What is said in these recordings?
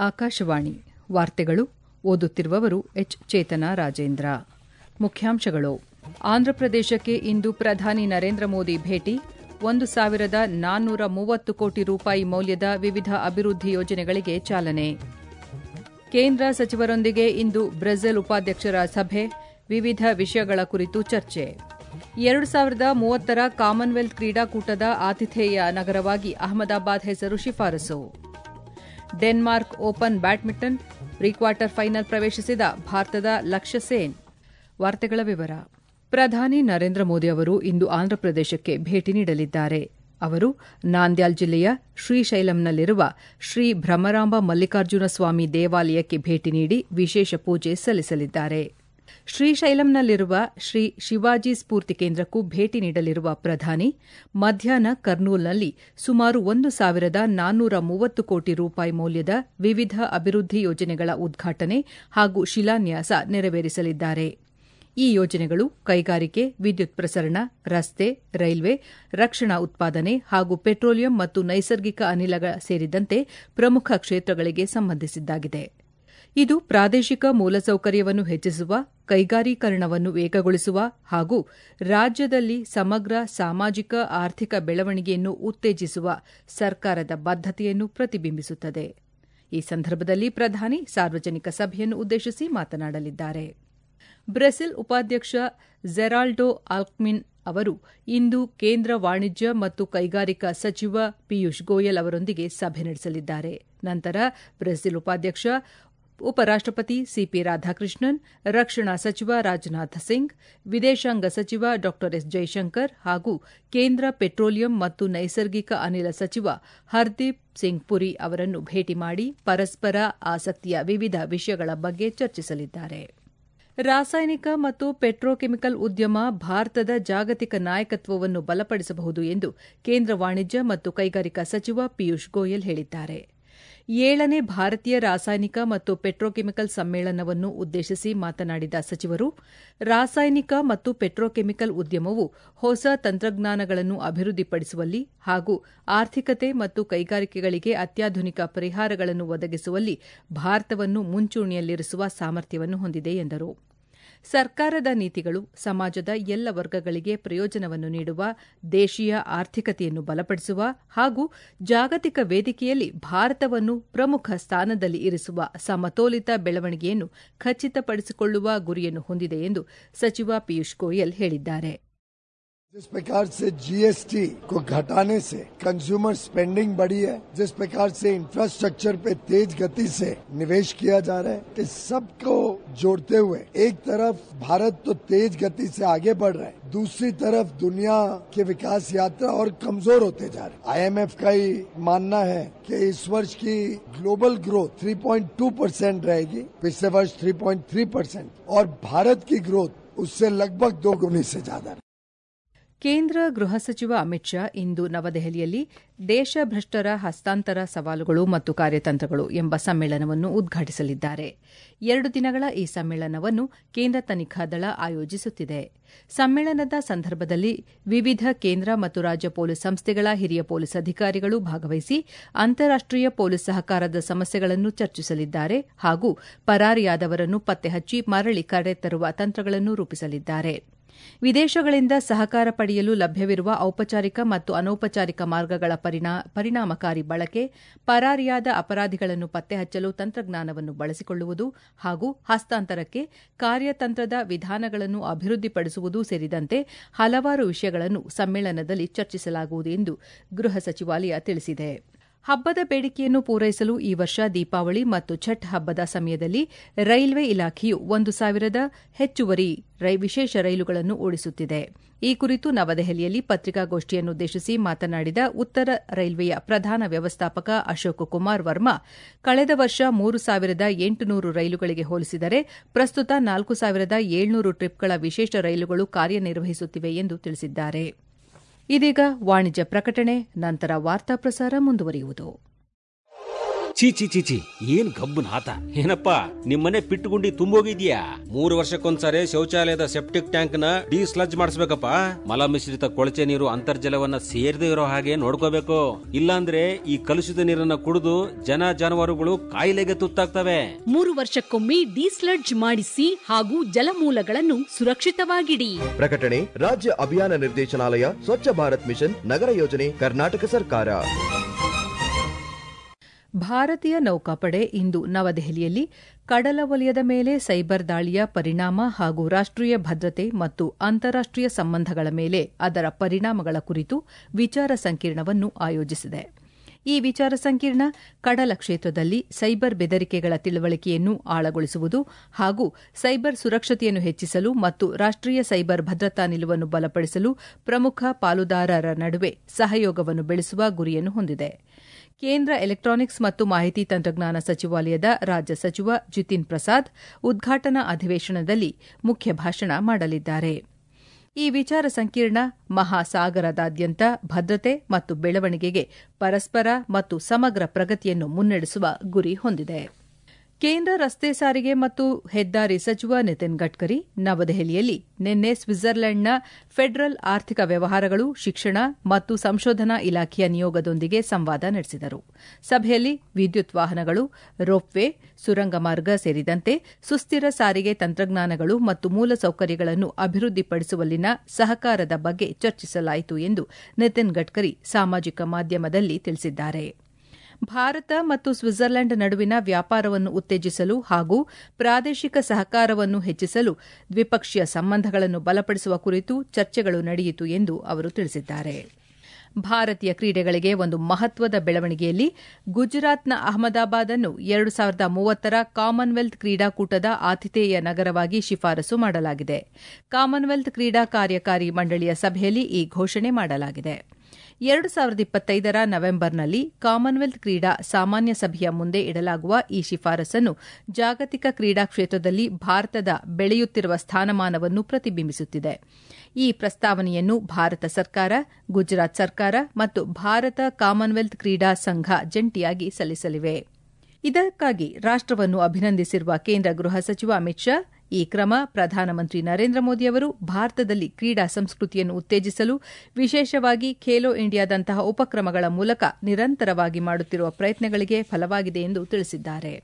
ಆಕಾಶವಾಣಿ ವಾರ್ತೆಗಳು ಓದುತ್ತಿರುವವರು ಎಚ್ ಚೇತನ ರಾಜೇಂದ್ರ ಮುಖ್ಯಾಂಶಗಳು ಆಂಧ್ರಪ್ರದೇಶಕ್ಕೆ ಇಂದು ಪ್ರಧಾನಿ ನರೇಂದ್ರ ಮೋದಿ ಭೇಟಿ ಒಂದು ಸಾವಿರದ ನಾನ್ನೂರ ಮೂವತ್ತು ಕೋಟಿ ರೂಪಾಯಿ ಮೌಲ್ಯದ ವಿವಿಧ ಅಭಿವೃದ್ಧಿ ಯೋಜನೆಗಳಿಗೆ ಚಾಲನೆ ಕೇಂದ್ರ ಸಚಿವರೊಂದಿಗೆ ಇಂದು ಬ್ರೆಜಿಲ್ ಉಪಾಧ್ಯಕ್ಷರ ಸಭೆ ವಿವಿಧ ವಿಷಯಗಳ ಕುರಿತು ಚರ್ಚೆ ಎರಡು ಸಾವಿರದ ಮೂವತ್ತರ ಕಾಮನ್ವೆಲ್ತ್ ಕ್ರೀಡಾಕೂಟದ ಆತಿಥೇಯ ನಗರವಾಗಿ ಅಹಮದಾಬಾದ್ ಹೆಸರು ಶಿಫಾರಸು Denmark open badminton pre quarter final ಪ್ರವೇಶಿಸಿದ ಭಾರತದ ಲಕ್ಷ್ಯ ಸೇನ್ ವಾರ್ತೆಗಳ ವಿವರ ಪ್ರಧಾನಿ ನರೇಂದ್ರ ಮೋದಿ ಅವರು ಇಂದು ಆಂಧ್ರಪ್ರದೇಶಕ್ಕೆ ಭೇಟಿ ನೀಡಲಿದ್ದಾರೆ ಅವರು ನಾಂದ್ಯಾಲ್ ಜಿಲ್ಲೆಯ ಶ್ರೀಶೈಲಂನಲ್ಲಿರುವ ಶ್ರೀ ಭ್ರಮರಾಂಬ ಮಲ್ಲಿಕಾರ್ಜುನ ಸ್ವಾಮಿ ದೇವಾಲಯಕ್ಕೆ ಭೇಟಿ ನೀಡಿ ವಿಶೇಷ ಪೂಜೆ ಸಲ್ಲಿಸಲಿದ್ದಾರೆ ಶ್ರೀಶೈಲಂನಲ್ಲಿರುವ ಶ್ರೀ ಶಿವಾಜಿ ಸ್ಫೂರ್ತಿ ಕೇಂದ್ರಕ್ಕೂ ಭೇಟಿ ನೀಡಲಿರುವ ಪ್ರಧಾನಿ ಮಧ್ಯಾಹ್ನ ಕರ್ನೂಲ್ನಲ್ಲಿ ಸುಮಾರು ಒಂದು ಸಾವಿರದ ನಾನ್ನೂರ ಮೂವತ್ತು ಕೋಟಿ ರೂಪಾಯಿ ಮೌಲ್ಯದ ವಿವಿಧ ಅಭಿವೃದ್ಧಿ ಯೋಜನೆಗಳ ಉದ್ಘಾಟನೆ ಹಾಗೂ ಶಿಲಾನ್ಯಾಸ ನೆರವೇರಿಸಲಿದ್ದಾರೆ ಈ ಯೋಜನೆಗಳು ಕೈಗಾರಿಕೆ ವಿದ್ಯುತ್ ಪ್ರಸರಣ ರಸ್ತೆ ರೈಲ್ವೆ ರಕ್ಷಣಾ ಉತ್ಪಾದನೆ ಹಾಗೂ ಪೆಟ್ರೋಲಿಯಂ ಮತ್ತು ನೈಸರ್ಗಿಕ ಅನಿಲಗಳ ಸೇರಿದಂತೆ ಪ್ರಮುಖ ಕ್ಷೇತ್ರಗಳಿಗೆ ಸಂಬಂಧಿಸಿದ್ದಾಗಿದೆ ಇದು ಪ್ರಾದೇಶಿಕ ಮೂಲಸೌಕರ್ಯವನ್ನು ಹೆಚ್ಚಿಸುವ ಕೈಗಾರೀಕರಣವನ್ನು ವೇಗಗೊಳಿಸುವ ಹಾಗೂ ರಾಜ್ಯದಲ್ಲಿ ಸಮಗ್ರ ಸಾಮಾಜಿಕ ಆರ್ಥಿಕ ಬೆಳವಣಿಗೆಯನ್ನು ಉತ್ತೇಜಿಸುವ ಸರ್ಕಾರದ ಬದ್ದತೆಯನ್ನು ಪ್ರತಿಬಿಂಬಿಸುತ್ತದೆ ಈ ಸಂದರ್ಭದಲ್ಲಿ ಪ್ರಧಾನಿ ಸಾರ್ವಜನಿಕ ಸಭೆಯನ್ನು ಉದ್ದೇಶಿಸಿ ಮಾತನಾಡಲಿದ್ದಾರೆ ಬ್ರೆಸಿಲ್ ಉಪಾಧ್ಯಕ್ಷ ಜೆರಾಲ್ಡೋ ಆಲ್ಕ್ಮಿನ್ ಅವರು ಇಂದು ಕೇಂದ್ರ ವಾಣಿಜ್ಯ ಮತ್ತು ಕೈಗಾರಿಕಾ ಸಚಿವ ಪಿಯೂಷ್ ಗೋಯಲ್ ಅವರೊಂದಿಗೆ ಸಭೆ ನಡೆಸಲಿದ್ದಾರೆ ನಂತರ ಬ್ರೆಸಿಲ್ ಉಪಾಧ್ಯಕ್ಷ ಉಪರಾಷ್ಟಪತಿ ಸಿಪಿ ರಾಧಾಕೃಷ್ಣನ್ ರಕ್ಷಣಾ ಸಚಿವ ರಾಜನಾಥ್ ಸಿಂಗ್ ವಿದೇಶಾಂಗ ಸಚಿವ ಡಾ ಎಸ್ ಜೈಶಂಕರ್ ಹಾಗೂ ಕೇಂದ್ರ ಪೆಟ್ರೋಲಿಯಂ ಮತ್ತು ನೈಸರ್ಗಿಕ ಅನಿಲ ಸಚಿವ ಹರ್ದೀಪ್ ಸಿಂಗ್ ಪುರಿ ಅವರನ್ನು ಭೇಟಿ ಮಾಡಿ ಪರಸ್ಪರ ಆಸಕ್ತಿಯ ವಿವಿಧ ವಿಷಯಗಳ ಬಗ್ಗೆ ಚರ್ಚಿಸಲಿದ್ದಾರೆ ರಾಸಾಯನಿಕ ಮತ್ತು ಪೆಟ್ರೋಕೆಮಿಕಲ್ ಉದ್ಯಮ ಭಾರತದ ಜಾಗತಿಕ ನಾಯಕತ್ವವನ್ನು ಬಲಪಡಿಸಬಹುದು ಎಂದು ಕೇಂದ್ರ ವಾಣಿಜ್ಯ ಮತ್ತು ಕೈಗಾರಿಕಾ ಸಚಿವ ಪಿಯೂಷ್ ಗೋಯಲ್ ಹೇಳಿದ್ದಾರೆ ಏಳನೇ ಭಾರತೀಯ ರಾಸಾಯನಿಕ ಮತ್ತು ಪೆಟ್ರೋಕೆಮಿಕಲ್ ಸಮ್ಮೇಳನವನ್ನು ಉದ್ದೇಶಿಸಿ ಮಾತನಾಡಿದ ಸಚಿವರು ರಾಸಾಯನಿಕ ಮತ್ತು ಪೆಟ್ರೋಕೆಮಿಕಲ್ ಉದ್ಯಮವು ಹೊಸ ತಂತ್ರಜ್ಞಾನಗಳನ್ನು ಅಭಿವೃದ್ಧಿಪಡಿಸುವಲ್ಲಿ ಹಾಗೂ ಆರ್ಥಿಕತೆ ಮತ್ತು ಕೈಗಾರಿಕೆಗಳಿಗೆ ಅತ್ಯಾಧುನಿಕ ಪರಿಹಾರಗಳನ್ನು ಒದಗಿಸುವಲ್ಲಿ ಭಾರತವನ್ನು ಮುಂಚೂಣಿಯಲ್ಲಿರಿಸುವ ಸಾಮರ್ಥ್ಯವನ್ನು ಹೊಂದಿದೆ ಎಂದರು ಸರ್ಕಾರದ ನೀತಿಗಳು ಸಮಾಜದ ಎಲ್ಲ ವರ್ಗಗಳಿಗೆ ಪ್ರಯೋಜನವನ್ನು ನೀಡುವ ದೇಶೀಯ ಆರ್ಥಿಕತೆಯನ್ನು ಬಲಪಡಿಸುವ ಹಾಗೂ ಜಾಗತಿಕ ವೇದಿಕೆಯಲ್ಲಿ ಭಾರತವನ್ನು ಪ್ರಮುಖ ಸ್ಥಾನದಲ್ಲಿ ಇರಿಸುವ ಸಮತೋಲಿತ ಬೆಳವಣಿಗೆಯನ್ನು ಖಚಿತಪಡಿಸಿಕೊಳ್ಳುವ ಗುರಿಯನ್ನು ಹೊಂದಿದೆ ಎಂದು ಸಚಿವ ಪಿಯೂಷ್ ಗೋಯಲ್ ಹೇಳಿದ್ದಾರೆ जिस प्रकार से जीएसटी को घटाने से कंज्यूमर स्पेंडिंग बढ़ी है जिस प्रकार से इंफ्रास्ट्रक्चर पे तेज गति से निवेश किया जा रहा है इस सबको जोड़ते हुए एक तरफ भारत तो तेज गति से आगे बढ़ रहा है दूसरी तरफ दुनिया के विकास यात्रा और कमजोर होते जा रहे आईएमएफ का ही मानना है कि इस वर्ष की ग्लोबल ग्रोथ 3.2 परसेंट रहेगी पिछले वर्ष 3.3 परसेंट और भारत की ग्रोथ उससे लगभग दो गुनी से ज्यादा ಕೇಂದ್ರ ಗೃಹ ಸಚಿವ ಅಮಿತ್ ಶಾ ಇಂದು ನವದೆಹಲಿಯಲ್ಲಿ ದೇಶ ಭ್ರಷ್ಟರ ಹಸ್ತಾಂತರ ಸವಾಲುಗಳು ಮತ್ತು ಕಾರ್ಯತಂತ್ರಗಳು ಎಂಬ ಸಮ್ಮೇಳನವನ್ನು ಉದ್ಘಾಟಿಸಲಿದ್ದಾರೆ ಎರಡು ದಿನಗಳ ಈ ಸಮ್ಮೇಳನವನ್ನು ಕೇಂದ್ರ ತನಿಖಾ ದಳ ಆಯೋಜಿಸುತ್ತಿದೆ ಸಮ್ಮೇಳನದ ಸಂದರ್ಭದಲ್ಲಿ ವಿವಿಧ ಕೇಂದ್ರ ಮತ್ತು ರಾಜ್ಯ ಪೊಲೀಸ್ ಸಂಸ್ಥೆಗಳ ಹಿರಿಯ ಪೊಲೀಸ್ ಅಧಿಕಾರಿಗಳು ಭಾಗವಹಿಸಿ ಅಂತಾರಾಷ್ಟೀಯ ಪೊಲೀಸ್ ಸಹಕಾರದ ಸಮಸ್ಯೆಗಳನ್ನು ಚರ್ಚಿಸಲಿದ್ದಾರೆ ಹಾಗೂ ಪರಾರಿಯಾದವರನ್ನು ಪತ್ತೆಹಚ್ಚಿ ಮರಳಿ ಕರೆತರುವ ತಂತ್ರಗಳನ್ನು ರೂಪಿಸಲಿದ್ದಾರೆ ವಿದೇಶಗಳಿಂದ ಸಹಕಾರ ಪಡೆಯಲು ಲಭ್ಯವಿರುವ ಔಪಚಾರಿಕ ಮತ್ತು ಅನೌಪಚಾರಿಕ ಮಾರ್ಗಗಳ ಪರಿಣಾಮಕಾರಿ ಬಳಕೆ ಪರಾರಿಯಾದ ಅಪರಾಧಿಗಳನ್ನು ಪತ್ತೆಹಚ್ಚಲು ತಂತ್ರಜ್ಞಾನವನ್ನು ಬಳಸಿಕೊಳ್ಳುವುದು ಹಾಗೂ ಹಸ್ತಾಂತರಕ್ಕೆ ಕಾರ್ಯತಂತ್ರದ ವಿಧಾನಗಳನ್ನು ಅಭಿವೃದ್ಧಿಪಡಿಸುವುದು ಸೇರಿದಂತೆ ಹಲವಾರು ವಿಷಯಗಳನ್ನು ಸಮ್ಮೇಳನದಲ್ಲಿ ಚರ್ಚಿಸಲಾಗುವುದು ಎಂದು ಗೃಹ ಸಚಿವಾಲಯ ತಿಳಿಸಿದೆ ಹಬ್ಬದ ಬೇಡಿಕೆಯನ್ನು ಪೂರೈಸಲು ಈ ವರ್ಷ ದೀಪಾವಳಿ ಮತ್ತು ಛಟ್ ಹಬ್ಬದ ಸಮಯದಲ್ಲಿ ರೈಲ್ವೆ ಇಲಾಖೆಯು ಒಂದು ಸಾವಿರದ ಹೆಚ್ಚುವರಿ ವಿಶೇಷ ರೈಲುಗಳನ್ನು ಓಡಿಸುತ್ತಿದೆ ಈ ಕುರಿತು ನವದೆಹಲಿಯಲ್ಲಿ ಪತ್ರಿಕಾಗೋಷ್ಠಿಯನ್ನುದ್ದೇಶಿಸಿ ಮಾತನಾಡಿದ ಉತ್ತರ ರೈಲ್ವೆಯ ಪ್ರಧಾನ ವ್ಯವಸ್ಥಾಪಕ ಅಶೋಕ್ ಕುಮಾರ್ ವರ್ಮಾ ಕಳೆದ ವರ್ಷ ಮೂರು ಸಾವಿರದ ಎಂಟುನೂರು ರೈಲುಗಳಿಗೆ ಹೋಲಿಸಿದರೆ ಪ್ರಸ್ತುತ ನಾಲ್ಕು ಸಾವಿರದ ಏಳ್ನೂರು ಟ್ರಿಪ್ಗಳ ವಿಶೇಷ ರೈಲುಗಳು ಕಾರ್ಯನಿರ್ವಹಿಸುತ್ತಿವೆ ಎಂದು ತಿಳಿಸಿದ್ದಾರೆ ಇದೀಗ ವಾಣಿಜ್ಯ ಪ್ರಕಟಣೆ ನಂತರ ವಾರ್ತಾ ಪ್ರಸಾರ ಮುಂದುವರಿಯುವುದು ಚೀ ಚಿ ಚಿ ಚಿ ಏನ್ ಗಬ್ಬನ್ ಆತ ಏನಪ್ಪಾ ನಿಮ್ಮನೆ ಪಿಟ್ಟುಗುಂಡಿ ತುಂಬೋಗಿದ್ಯಾ ಮೂರು ವರ್ಷಕ್ಕೊಂದ್ಸರಿ ಶೌಚಾಲಯದ ಸೆಪ್ಟಿಕ್ ಟ್ಯಾಂಕ್ ನ ಡಿಸ್ಲಜ್ ಮಾಡಿಸ್ಬೇಕಪ್ಪ ಮಲ ಮಿಶ್ರಿತ ಕೊಳಚೆ ನೀರು ಅಂತರ್ಜಲವನ್ನ ಸೇರದೇ ಇರೋ ಹಾಗೆ ನೋಡ್ಕೋಬೇಕು ಇಲ್ಲಾಂದ್ರೆ ಈ ಕಲುಷಿತ ನೀರನ್ನ ಕುಡಿದು ಜನ ಜಾನುವಾರುಗಳು ಕಾಯಿಲೆಗೆ ತುತ್ತಾಗ್ತವೆ ಮೂರು ವರ್ಷಕ್ಕೊಮ್ಮೆ ಡಿಸ್ಲಡ್ಜ್ ಮಾಡಿಸಿ ಹಾಗೂ ಜಲಮೂಲಗಳನ್ನು ಸುರಕ್ಷಿತವಾಗಿಡಿ ಪ್ರಕಟಣೆ ರಾಜ್ಯ ಅಭಿಯಾನ ನಿರ್ದೇಶನಾಲಯ ಸ್ವಚ್ಛ ಭಾರತ್ ಮಿಷನ್ ನಗರ ಯೋಜನೆ ಕರ್ನಾಟಕ ಸರ್ಕಾರ ಭಾರತೀಯ ನೌಕಾಪಡೆ ಇಂದು ನವದೆಹಲಿಯಲ್ಲಿ ಕಡಲ ವಲಯದ ಮೇಲೆ ಸೈಬರ್ ದಾಳಿಯ ಪರಿಣಾಮ ಹಾಗೂ ರಾಷ್ಟೀಯ ಭದ್ರತೆ ಮತ್ತು ಅಂತಾರಾಷ್ಟೀಯ ಸಂಬಂಧಗಳ ಮೇಲೆ ಅದರ ಪರಿಣಾಮಗಳ ಕುರಿತು ವಿಚಾರ ಸಂಕಿರಣವನ್ನು ಆಯೋಜಿಸಿದೆ ಈ ವಿಚಾರ ಸಂಕಿರಣ ಕಡಲ ಕ್ಷೇತ್ರದಲ್ಲಿ ಸೈಬರ್ ಬೆದರಿಕೆಗಳ ತಿಳುವಳಿಕೆಯನ್ನು ಆಳಗೊಳಿಸುವುದು ಹಾಗೂ ಸೈಬರ್ ಸುರಕ್ಷತೆಯನ್ನು ಹೆಚ್ಚಿಸಲು ಮತ್ತು ರಾಷ್ಟೀಯ ಸೈಬರ್ ಭದ್ರತಾ ನಿಲುವನ್ನು ಬಲಪಡಿಸಲು ಪ್ರಮುಖ ಪಾಲುದಾರರ ನಡುವೆ ಸಹಯೋಗವನ್ನು ಬೆಳೆಸುವ ಗುರಿಯನ್ನು ಹೊಂದಿದೆ ಕೇಂದ್ರ ಎಲೆಕ್ಟ್ರಾನಿಕ್ಸ್ ಮತ್ತು ಮಾಹಿತಿ ತಂತ್ರಜ್ಞಾನ ಸಚಿವಾಲಯದ ರಾಜ್ಯ ಸಚಿವ ಜಿತಿನ್ ಪ್ರಸಾದ್ ಉದ್ಘಾಟನಾ ಅಧಿವೇಶನದಲ್ಲಿ ಮುಖ್ಯ ಭಾಷಣ ಮಾಡಲಿದ್ದಾರೆ ಈ ವಿಚಾರ ಸಂಕಿರಣ ಮಹಾಸಾಗರದಾದ್ಯಂತ ಭದ್ರತೆ ಮತ್ತು ಬೆಳವಣಿಗೆಗೆ ಪರಸ್ಪರ ಮತ್ತು ಸಮಗ್ರ ಪ್ರಗತಿಯನ್ನು ಮುನ್ನಡೆಸುವ ಗುರಿ ಹೊಂದಿದೆ ಕೇಂದ್ರ ರಸ್ತೆ ಸಾರಿಗೆ ಮತ್ತು ಹೆದ್ದಾರಿ ಸಚಿವ ನಿತಿನ್ ಗಡ್ಕರಿ ನವದೆಹಲಿಯಲ್ಲಿ ನಿನ್ನೆ ಸ್ವಿಟ್ಜರ್ಲೆಂಡ್ನ ಫೆಡರಲ್ ಆರ್ಥಿಕ ವ್ಯವಹಾರಗಳು ಶಿಕ್ಷಣ ಮತ್ತು ಸಂಶೋಧನಾ ಇಲಾಖೆಯ ನಿಯೋಗದೊಂದಿಗೆ ಸಂವಾದ ನಡೆಸಿದರು ಸಭೆಯಲ್ಲಿ ವಿದ್ಯುತ್ ವಾಹನಗಳು ರೋಪ್ವೇ ಸುರಂಗ ಮಾರ್ಗ ಸೇರಿದಂತೆ ಸುಸ್ಥಿರ ಸಾರಿಗೆ ತಂತ್ರಜ್ಞಾನಗಳು ಮತ್ತು ಮೂಲಸೌಕರ್ಯಗಳನ್ನು ಅಭಿವೃದ್ಧಿಪಡಿಸುವಲ್ಲಿನ ಸಹಕಾರದ ಬಗ್ಗೆ ಚರ್ಚಿಸಲಾಯಿತು ಎಂದು ನಿತಿನ್ ಗಡ್ಕರಿ ಸಾಮಾಜಿಕ ಮಾಧ್ಯಮದಲ್ಲಿ ತಿಳಿಸಿದ್ದಾರೆ ಭಾರತ ಮತ್ತು ಸ್ವಿಟ್ಜರ್ಲೆಂಡ್ ನಡುವಿನ ವ್ಯಾಪಾರವನ್ನು ಉತ್ತೇಜಿಸಲು ಹಾಗೂ ಪ್ರಾದೇಶಿಕ ಸಹಕಾರವನ್ನು ಹೆಚ್ಚಿಸಲು ದ್ವಿಪಕ್ಷೀಯ ಸಂಬಂಧಗಳನ್ನು ಬಲಪಡಿಸುವ ಕುರಿತು ಚರ್ಚೆಗಳು ನಡೆಯಿತು ಎಂದು ಅವರು ತಿಳಿಸಿದ್ದಾರೆ ಭಾರತೀಯ ಕ್ರೀಡೆಗಳಿಗೆ ಒಂದು ಮಹತ್ವದ ಬೆಳವಣಿಗೆಯಲ್ಲಿ ಗುಜರಾತ್ನ ಅಹಮದಾಬಾದ್ ಅನ್ನು ಎರಡು ಸಾವಿರದ ಮೂವತ್ತರ ಕಾಮನ್ವೆಲ್ತ್ ಕ್ರೀಡಾಕೂಟದ ಆತಿಥೇಯ ನಗರವಾಗಿ ಶಿಫಾರಸು ಮಾಡಲಾಗಿದೆ ಕಾಮನ್ವೆಲ್ತ್ ಕ್ರೀಡಾ ಕಾರ್ಯಕಾರಿ ಮಂಡಳಿಯ ಸಭೆಯಲ್ಲಿ ಈ ಘೋಷಣೆ ಮಾಡಲಾಗಿದೆ ಎರಡು ಸಾವಿರದ ಇಪ್ಪತ್ತೈದರ ನವೆಂಬರ್ನಲ್ಲಿ ಕಾಮನ್ವೆಲ್ತ್ ಕ್ರೀಡಾ ಸಾಮಾನ್ಯ ಸಭೆಯ ಮುಂದೆ ಇಡಲಾಗುವ ಈ ಶಿಫಾರಸನ್ನು ಜಾಗತಿಕ ಕ್ರೀಡಾ ಕ್ಷೇತ್ರದಲ್ಲಿ ಭಾರತದ ಬೆಳೆಯುತ್ತಿರುವ ಸ್ಥಾನಮಾನವನ್ನು ಪ್ರತಿಬಿಂಬಿಸುತ್ತಿದೆ ಈ ಪ್ರಸ್ತಾವನೆಯನ್ನು ಭಾರತ ಸರ್ಕಾರ ಗುಜರಾತ್ ಸರ್ಕಾರ ಮತ್ತು ಭಾರತ ಕಾಮನ್ವೆಲ್ತ್ ಕ್ರೀಡಾ ಸಂಘ ಜಂಟಿಯಾಗಿ ಸಲ್ಲಿಸಲಿವೆ ಇದಕ್ಕಾಗಿ ರಾಷ್ಟವನ್ನು ಅಭಿನಂದಿಸಿರುವ ಕೇಂದ್ರ ಗೃಹ ಸಚಿವ ಅಮಿತ್ ಶಾ ಈ ಕ್ರಮ ಪ್ರಧಾನಮಂತ್ರಿ ನರೇಂದ್ರ ಮೋದಿ ಅವರು ಭಾರತದಲ್ಲಿ ಕ್ರೀಡಾ ಸಂಸ್ಕೃತಿಯನ್ನು ಉತ್ತೇಜಿಸಲು ವಿಶೇಷವಾಗಿ ಖೇಲೋ ಇಂಡಿಯಾದಂತಹ ಉಪಕ್ರಮಗಳ ಮೂಲಕ ನಿರಂತರವಾಗಿ ಮಾಡುತ್ತಿರುವ ಪ್ರಯತ್ನಗಳಿಗೆ ಫಲವಾಗಿದೆ ಎಂದು ತಿಳಿಸಿದ್ದಾರೆ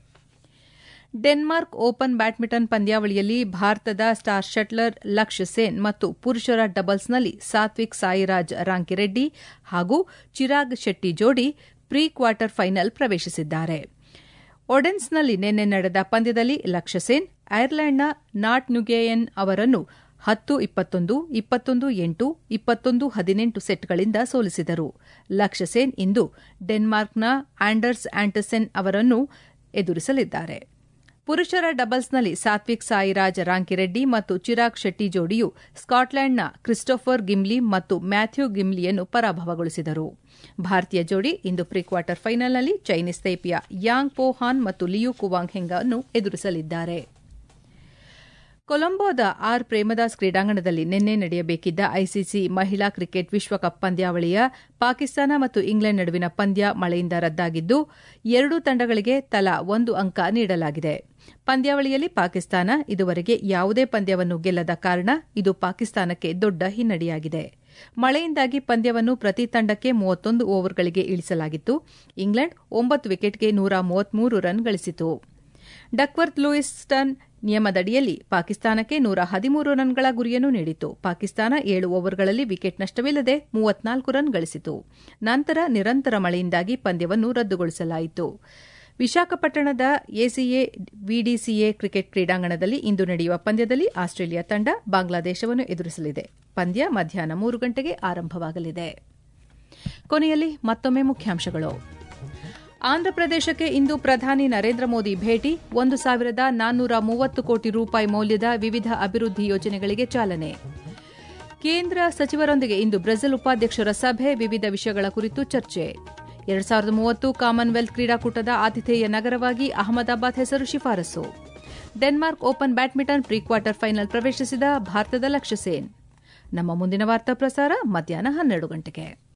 ಡೆನ್ಮಾರ್ಕ್ ಓಪನ್ ಬ್ಯಾಡ್ಮಿಂಟನ್ ಪಂದ್ಯಾವಳಿಯಲ್ಲಿ ಭಾರತದ ಸ್ಟಾರ್ ಶಟ್ಲರ್ ಲಕ್ಷ್ಯ ಸೇನ್ ಮತ್ತು ಪುರುಷರ ಡಬಲ್ಸ್ನಲ್ಲಿ ಸಾತ್ವಿಕ್ ಸಾಯಿರಾಜ್ ರಾಂಕಿರೆಡ್ಡಿ ಹಾಗೂ ಚಿರಾಗ್ ಶೆಟ್ಟಿ ಜೋಡಿ ಪ್ರೀ ಕ್ವಾರ್ಟರ್ ಫೈನಲ್ ಪ್ರವೇಶಿಸಿದ್ದಾರೆ ಒಡೆನ್ಸ್ನಲ್ಲಿ ನಿನ್ನೆ ನಡೆದ ಪಂದ್ಯದಲ್ಲಿ ಲಕ್ಷ್ಯ ಸೇನ್ ಐರ್ಲೆಂಡ್ನ ನಾಟ್ ನ್ಯುಗೇಯನ್ ಅವರನ್ನು ಹತ್ತು ಇಪ್ಪತ್ತೊಂದು ಇಪ್ಪತ್ತೊಂದು ಎಂಟು ಇಪ್ಪತ್ತೊಂದು ಹದಿನೆಂಟು ಸೆಟ್ಗಳಿಂದ ಸೋಲಿಸಿದರು ಲಕ್ಷ್ಯ ಸೇನ್ ಇಂದು ಡೆನ್ಮಾರ್ಕ್ನ ಆಂಡರ್ಸ್ ಆಂಟಸೆನ್ ಅವರನ್ನು ಎದುರಿಸಲಿದ್ದಾರೆ ಪುರುಷರ ಡಬಲ್ಸ್ನಲ್ಲಿ ಸಾತ್ವಿಕ್ ಸಾಯಿರಾಜ್ ರಾಂಕಿರೆಡ್ಡಿ ಮತ್ತು ಚಿರಾಗ್ ಶೆಟ್ಟಿ ಜೋಡಿಯು ಸ್ಕಾಟ್ಲೆಂಡ್ನ ಕ್ರಿಸ್ಟೋಫರ್ ಗಿಮ್ಲಿ ಮತ್ತು ಮ್ಯಾಥ್ಯೂ ಗಿಮ್ಲಿಯನ್ನು ಪರಾಭವಗೊಳಿಸಿದರು ಭಾರತೀಯ ಜೋಡಿ ಇಂದು ಪ್ರೀ ಕ್ವಾರ್ಟರ್ ಫೈನಲ್ನಲ್ಲಿ ಚೈನೀಸ್ ತೈಪಿಯ ಯಾಂಗ್ ಪೋಹಾನ್ ಮತ್ತು ಲಿಯು ಕುವಾಂಗ್ ಹೆಂಗ್ ಅನ್ನು ಎದುರಿಸಲಿದ್ದಾರೆ ಕೊಲಂಬೋದ ಆರ್ ಪ್ರೇಮದಾಸ್ ಕ್ರೀಡಾಂಗಣದಲ್ಲಿ ನಿನ್ನೆ ನಡೆಯಬೇಕಿದ್ದ ಐಸಿಸಿ ಮಹಿಳಾ ಕ್ರಿಕೆಟ್ ವಿಶ್ವಕಪ್ ಪಂದ್ಯಾವಳಿಯ ಪಾಕಿಸ್ತಾನ ಮತ್ತು ಇಂಗ್ಲೆಂಡ್ ನಡುವಿನ ಪಂದ್ಯ ಮಳೆಯಿಂದ ರದ್ದಾಗಿದ್ದು ಎರಡೂ ತಂಡಗಳಿಗೆ ತಲಾ ಒಂದು ಅಂಕ ನೀಡಲಾಗಿದೆ ಪಂದ್ಯಾವಳಿಯಲ್ಲಿ ಪಾಕಿಸ್ತಾನ ಇದುವರೆಗೆ ಯಾವುದೇ ಪಂದ್ಯವನ್ನು ಗೆಲ್ಲದ ಕಾರಣ ಇದು ಪಾಕಿಸ್ತಾನಕ್ಕೆ ದೊಡ್ಡ ಹಿನ್ನಡೆಯಾಗಿದೆ ಮಳೆಯಿಂದಾಗಿ ಪಂದ್ಯವನ್ನು ಪ್ರತಿ ತಂಡಕ್ಕೆ ಮೂವತ್ತೊಂದು ಓವರ್ಗಳಿಗೆ ಇಳಿಸಲಾಗಿತ್ತು ಇಂಗ್ಲೆಂಡ್ ಒಂಬತ್ತು ವಿಕೆಟ್ಗೆ ನೂರ ಮೂವತ್ಮೂರು ರನ್ ಗಳಿಸಿತು ಡಕ್ವರ್ತ್ ಲೂಯಿಸ್ಟನ್ ನಿಯಮದಡಿಯಲ್ಲಿ ಪಾಕಿಸ್ತಾನಕ್ಕೆ ನೂರ ಹದಿಮೂರು ರನ್ಗಳ ಗುರಿಯನ್ನು ನೀಡಿತು ಪಾಕಿಸ್ತಾನ ಏಳು ಓವರ್ಗಳಲ್ಲಿ ವಿಕೆಟ್ ನಷ್ಟವಿಲ್ಲದೆ ಮೂವತ್ನಾಲ್ಕು ರನ್ ಗಳಿಸಿತು ನಂತರ ನಿರಂತರ ಮಳೆಯಿಂದಾಗಿ ಪಂದ್ಯವನ್ನು ರದ್ದುಗೊಳಿಸಲಾಯಿತು ವಿಶಾಖಪಟ್ಟಣದ ಎಸಿಎ ವಿಡಿಸಿಎ ಕ್ರಿಕೆಟ್ ಕ್ರೀಡಾಂಗಣದಲ್ಲಿ ಇಂದು ನಡೆಯುವ ಪಂದ್ಯದಲ್ಲಿ ಆಸ್ಟ್ರೇಲಿಯಾ ತಂಡ ಬಾಂಗ್ಲಾದೇಶವನ್ನು ಎದುರಿಸಲಿದೆ ಪಂದ್ಯ ಮಧ್ಯಾಹ್ನ ಮೂರು ಗಂಟೆಗೆ ಆರಂಭವಾಗಲಿದೆ ಕೊನೆಯಲ್ಲಿ ಮತ್ತೊಮ್ಮೆ ಮುಖ್ಯಾಂಶಗಳು ಆಂಧ್ರಪ್ರದೇಶಕ್ಕೆ ಇಂದು ಪ್ರಧಾನಿ ನರೇಂದ್ರ ಮೋದಿ ಭೇಟಿ ಒಂದು ಸಾವಿರದ ನಾನ್ನೂರ ಮೂವತ್ತು ಕೋಟಿ ರೂಪಾಯಿ ಮೌಲ್ಯದ ವಿವಿಧ ಅಭಿವೃದ್ಧಿ ಯೋಜನೆಗಳಿಗೆ ಚಾಲನೆ ಕೇಂದ್ರ ಸಚಿವರೊಂದಿಗೆ ಇಂದು ಬ್ರೆಜಿಲ್ ಉಪಾಧ್ಯಕ್ಷರ ಸಭೆ ವಿವಿಧ ವಿಷಯಗಳ ಕುರಿತು ಚರ್ಚೆ ಎರಡ್ ಸಾವಿರದ ಮೂವತ್ತು ಕಾಮನ್ವೆಲ್ತ್ ಕ್ರೀಡಾಕೂಟದ ಆತಿಥೇಯ ನಗರವಾಗಿ ಅಹಮದಾಬಾದ್ ಹೆಸರು ಶಿಫಾರಸು Denmark open badminton pre quarter final ಪ್ರವೇಶಿಸಿದ ಭಾರತದ ಲಕ್ಷ್ಯ ಸೇನ್ ನಮ್ಮ ಮುಂದಿನ ವಾರ್ತಾ ಪ್ರಸಾರ ಮಧ್ಯಾಹ್ನ ಹನ್ನೆರಡು ಗಂಟೆಗೆ